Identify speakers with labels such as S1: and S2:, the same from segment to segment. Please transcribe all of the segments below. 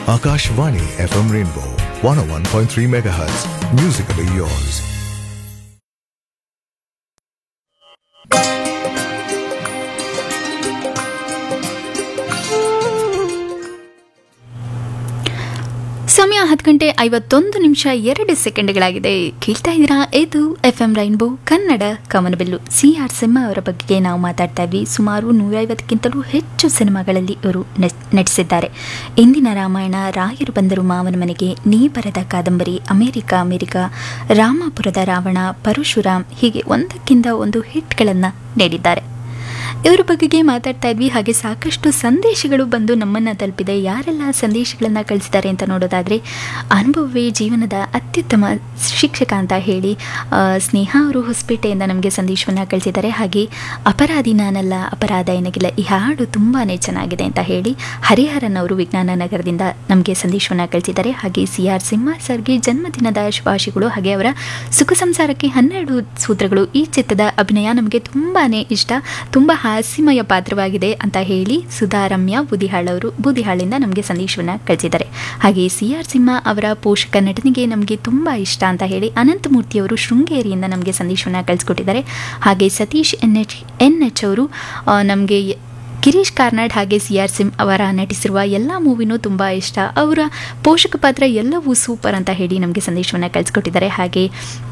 S1: Akashvani FM Rainbow 101.3 MHz. Musically yours.
S2: ಸಮಯ ಹತ್ತು ಗಂಟೆ ಐವತ್ತೊಂದು ನಿಮಿಷ ಎರಡು ಸೆಕೆಂಡ್ಗಳಾಗಿದೆ ಕೇಳ್ತಾ ಇದ್ದೀರಾ ಇದು ಎಫ್ ಎಂ ರೈನ್ಬೋ ಕನ್ನಡ ಕಮನಬೆಲ್ಲು ಸಿ ಆರ್ ಸಿಂಹ ಅವರ ಬಗ್ಗೆ ನಾವು ಮಾತಾಡ್ತಾ ಇದ್ವಿ ಸುಮಾರು ನೂರೈವತ್ತಕ್ಕಿಂತಲೂ ಹೆಚ್ಚು ಸಿನಿಮಾಗಳಲ್ಲಿ ಇವರು ನಟಿಸಿದ್ದಾರೆ ಇಂದಿನ ರಾಮಾಯಣ ರಾಯರು ಬಂದರು ಮಾವನ ಮನೆಗೆ ನೀ ಬರೆದ ಕಾದಂಬರಿ ಅಮೇರಿಕ ಅಮೇರಿಕ ರಾಮಾಪುರದ ರಾವಣ ಪರಶುರಾಮ್ ಹೀಗೆ ಒಂದಕ್ಕಿಂತ ಒಂದು ಹಿಟ್ಗಳನ್ನು ನೀಡಿದ್ದಾರೆ ಇವರ ಬಗೆಗೆ ಮಾತಾಡ್ತಾ ಇದ್ವಿ ಹಾಗೆ ಸಾಕಷ್ಟು ಸಂದೇಶಗಳು ಬಂದು ನಮ್ಮನ್ನು ತಲುಪಿದೆ ಯಾರೆಲ್ಲ ಸಂದೇಶಗಳನ್ನು ಕಳಿಸಿದ್ದಾರೆ ಅಂತ ನೋಡೋದಾದರೆ ಅನುಭವವೇ ಜೀವನದ ಅತ್ಯುತ್ತಮ ಶಿಕ್ಷಕ ಅಂತ ಹೇಳಿ ಆ, ಸ್ನೇಹ ಅವರು ಹೊಸಪೇಟೆಯಿಂದ ನಮಗೆ ಸಂದೇಶವನ್ನು ಕಳಿಸಿದ್ದಾರೆ ಹಾಗೆ ಅಪರಾಧಿ ನಾನಲ್ಲ ಅಪರಾಧ ಏನಾಗಿಲ್ಲ ಈ ಹಾಡು ತುಂಬಾ ಚೆನ್ನಾಗಿದೆ ಅಂತ ಹೇಳಿ ಹರಿಹರನ್ ಅವರು ವಿಜ್ಞಾನ ನಗರದಿಂದ ನಮಗೆ ಸಂದೇಶವನ್ನು ಕಳಿಸಿದ್ದಾರೆ ಹಾಗೆ ಸಿ ಆರ್ ಸಿಂಹ ಸರ್ಗೆ ಜನ್ಮದಿನದ ಶುಭಾಶಯಗಳು ಹಾಗೆ ಅವರ ಸುಖ ಸಂಸಾರಕ್ಕೆ ಹನ್ನೆರಡು ಸೂತ್ರಗಳು ಈ ಚಿತ್ರದ ಅಭಿನಯ ನಮಗೆ ತುಂಬಾ ಇಷ್ಟ ತುಂಬ ಹಾಸ್ಯಮಯ ಪಾತ್ರವಾಗಿದೆ ಅಂತ ಹೇಳಿ ಸುಧಾರಮ್ಯ ಬುದಿಹಾಳ್ ಅವರು ಬುದಿಹಾಳಿಂದ ನಮಗೆ ಸಂದೇಶವನ್ನು ಕಳಿಸಿದ್ದಾರೆ ಹಾಗೆ ಸಿ ಆರ್ ಸಿಂಹ ಅವರ ಪೋಷಕ ನಟನಿಗೆ ನಮಗೆ ತುಂಬ ಇಷ್ಟ ಅಂತ ಹೇಳಿ ಅನಂತಮೂರ್ತಿಯವರು ಶೃಂಗೇರಿಯಿಂದ ನಮಗೆ ಸಂದೇಶವನ್ನು ಕಳಿಸ್ಕೊಟ್ಟಿದ್ದಾರೆ ಹಾಗೆ Satish N H N H ಅವರು ನಮಗೆ ಗಿರೀಶ್ ಕಾರ್ನಾಡ್ ಹಾಗೆ ಸಿ ಆರ್ ಸಿಂ ಅವರ ನಟಿಸಿರುವ ಎಲ್ಲ ಮೂವಿನೂ ತುಂಬ ಇಷ್ಟ ಅವರ ಪೋಷಕ ಪಾತ್ರ ಎಲ್ಲವೂ ಸೂಪರ್ ಅಂತ ಹೇಳಿ ನಮಗೆ ಸಂದೇಶವನ್ನು ಕಳಿಸ್ಕೊಟ್ಟಿದ್ದಾರೆ ಹಾಗೆ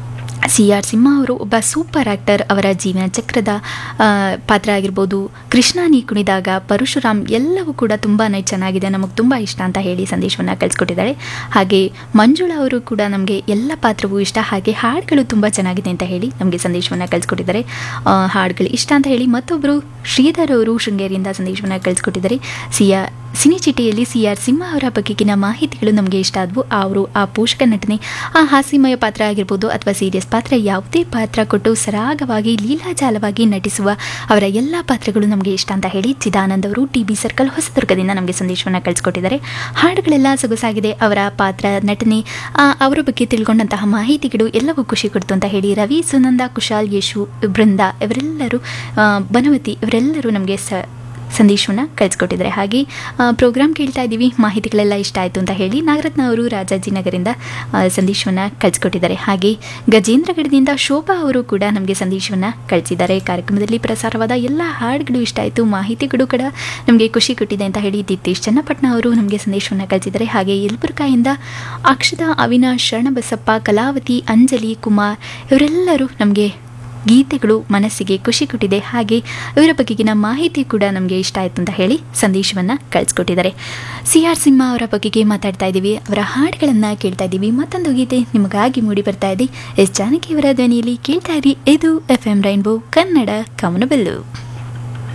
S2: ಸಿ ಆರ್ ಸಿಂಹ ಅವರು ಒಬ್ಬ ಸೂಪರ್ ಆ್ಯಕ್ಟರ್ ಅವರ ಜೀವನ ಚಕ್ರದ ಆ, ಪಾತ್ರ ಆಗಿರ್ಬೋದು ಕೃಷ್ಣ ನೀ ಕುಣಿದಾಗ ಪರಶುರಾಮ್ ಎಲ್ಲವೂ ಕೂಡ ತುಂಬಾ ಚೆನ್ನಾಗಿದೆ ನಮಗೆ ತುಂಬ ಇಷ್ಟ ಅಂತ ಹೇಳಿ ಸಂದೇಶವನ್ನು ಕಳಿಸ್ಕೊಟ್ಟಿದ್ದಾರೆ ಹಾಗೆ ಮಂಜುಳಾ ಅವರು ಕೂಡ ನಮಗೆ ಎಲ್ಲ ಪಾತ್ರವೂ ಇಷ್ಟ ಹಾಗೆ ಹಾಡುಗಳು ತುಂಬ ಚೆನ್ನಾಗಿದೆ ಅಂತ ಹೇಳಿ ನಮಗೆ ಸಂದೇಶವನ್ನು ಕಳಿಸ್ಕೊಟ್ಟಿದ್ದಾರೆ ಆ, ಹಾಡುಗಳು ಇಷ್ಟ ಅಂತ ಹೇಳಿ ಮತ್ತೊಬ್ಬರು ಶ್ರೀಧರ್ ಅವರು ಶೃಂಗೇರಿಯಿಂದ ಸಂದೇಶವನ್ನು ಕಳಿಸ್ಕೊಟ್ಟಿದ್ದಾರೆ ಸಿಯಾ ಸಿನಿ ಚಿಟಿಯಲ್ಲಿ ಸಿ ಆರ್ ಸಿಂಹ ಅವರ ಬಗೆಗಿನ ಮಾಹಿತಿಗಳು ನಮಗೆ ಇಷ್ಟ ಆದವು ಅವರು ಆ ಪೋಷಕ ನಟನೆ ಆ ಹಾಸ್ಯಮಯ ಪಾತ್ರ ಆಗಿರ್ಬೋದು ಅಥವಾ ಸೀರಿಯಸ್ ಪಾತ್ರ ಯಾವುದೇ ಪಾತ್ರ ಕೊಟ್ಟು ಸರಾಗವಾಗಿ ಲೀಲಾಜಾಲವಾಗಿ ನಟಿಸುವ ಅವರ ಎಲ್ಲ ಪಾತ್ರಗಳು ನಮಗೆ ಇಷ್ಟ ಅಂತ ಹೇಳಿ ಚಿದಾನಂದ್ ಅವರು ಟಿ ಬಿ ಸರ್ಕಲ್ ಹೊಸದುರ್ಗದಿಂದ ನಮಗೆ ಸಂದೇಶವನ್ನು ಕಳಿಸ್ಕೊಟ್ಟಿದ್ದಾರೆ ಹಾಡುಗಳೆಲ್ಲ ಸೊಗಸಾಗಿದೆ ಅವರ ಪಾತ್ರ ನಟನೆ ಆ, ಅವರ ಬಗ್ಗೆ ತಿಳ್ಕೊಂಡಂತಹ ಮಾಹಿತಿಗಳು ಎಲ್ಲವೂ ಖುಷಿ ಕೊಡ್ತು ಅಂತ ಹೇಳಿ ರವಿ ಸುನಂದ ಕುಶಾಲ್ ಯಶು ಬೃಂದ ಇವರೆಲ್ಲರೂ ಆ, ಬನವತಿ ಇವರೆಲ್ಲರೂ ನಮಗೆ ಸ ಸಂದೇಶವನ್ನು ಕಳಿಸ್ಕೊಟ್ಟಿದ್ದಾರೆ ಹಾಗೆ ಪ್ರೋಗ್ರಾಮ್ ಕೇಳ್ತಾ ಇದ್ದೀವಿ ಮಾಹಿತಿಗಳೆಲ್ಲ ಇಷ್ಟ ಆಯಿತು ಅಂತ ಹೇಳಿ ನಾಗರತ್ನ ಅವರು ರಾಜಾಜಿನಗರಿಂದ ಸಂದೇಶವನ್ನು ಕಳಿಸ್ಕೊಟ್ಟಿದ್ದಾರೆ ಹಾಗೆ ಗಜೇಂದ್ರಗಢದಿಂದ ಶೋಭಾ ಅವರು ಕೂಡ ನಮಗೆ ಸಂದೇಶವನ್ನು ಕಳಿಸಿದ್ದಾರೆ ಕಾರ್ಯಕ್ರಮದಲ್ಲಿ ಪ್ರಸಾರವಾದ ಎಲ್ಲ ಹಾಡುಗಳು ಇಷ್ಟ ಆಯಿತು ಮಾಹಿತಿಗಳು ಕೂಡ ನಮಗೆ ಖುಷಿ ಕೊಟ್ಟಿದೆ ಅಂತ ಹೇಳಿ ದಿತ್ತೇಶ್ ಚನ್ನಪಟ್ನ ಅವರು ನಮಗೆ ಸಂದೇಶವನ್ನು ಕಳಿಸಿದ್ದಾರೆ ಹಾಗೆ ಯಲಬುರ್ಗಾಯಿಂದ ಅಕ್ಷತಾ ಅವಿನಾಶ್ ಶರಣಬಸಪ್ಪ ಕಲಾವತಿ ಅಂಜಲಿ ಕುಮಾರ್ ಇವರೆಲ್ಲರೂ ನಮಗೆ ಗೀತೆಗಳು ಮನಸ್ಸಿಗೆ ಖುಷಿ ಕೊಟ್ಟಿದೆ ಹಾಗೆ ಇವರ ಬಗೆಗಿನ ಮಾಹಿತಿ ಕೂಡ ನಮಗೆ ಇಷ್ಟ ಆಯಿತು ಅಂತ ಹೇಳಿ ಸಂದೇಶವನ್ನು ಕಳಿಸ್ಕೊಟ್ಟಿದ್ದಾರೆ ಸಿ ಆರ್ ಸಿಂಹ ಅವರ ಬಗೆಗೆ ಮಾತಾಡ್ತಾ ಇದ್ದೀವಿ ಅವರ ಹಾಡುಗಳನ್ನು ಕೇಳ್ತಾ ಇದ್ದೀವಿ ಮತ್ತೊಂದು ಗೀತೆ ನಿಮಗಾಗಿ ಮೂಡಿ ಬರ್ತಾ ಇದೆ ಎಸ್ ಜಾನಕಿಯವರ ಧ್ವನಿಯಲ್ಲಿ ಕೇಳ್ತಾ ಇರಿ ಇದು ಎಫ್ ಎಂ ರೈನ್ಬೋ ಕನ್ನಡ ಕಮನಬೆಲ್ಲು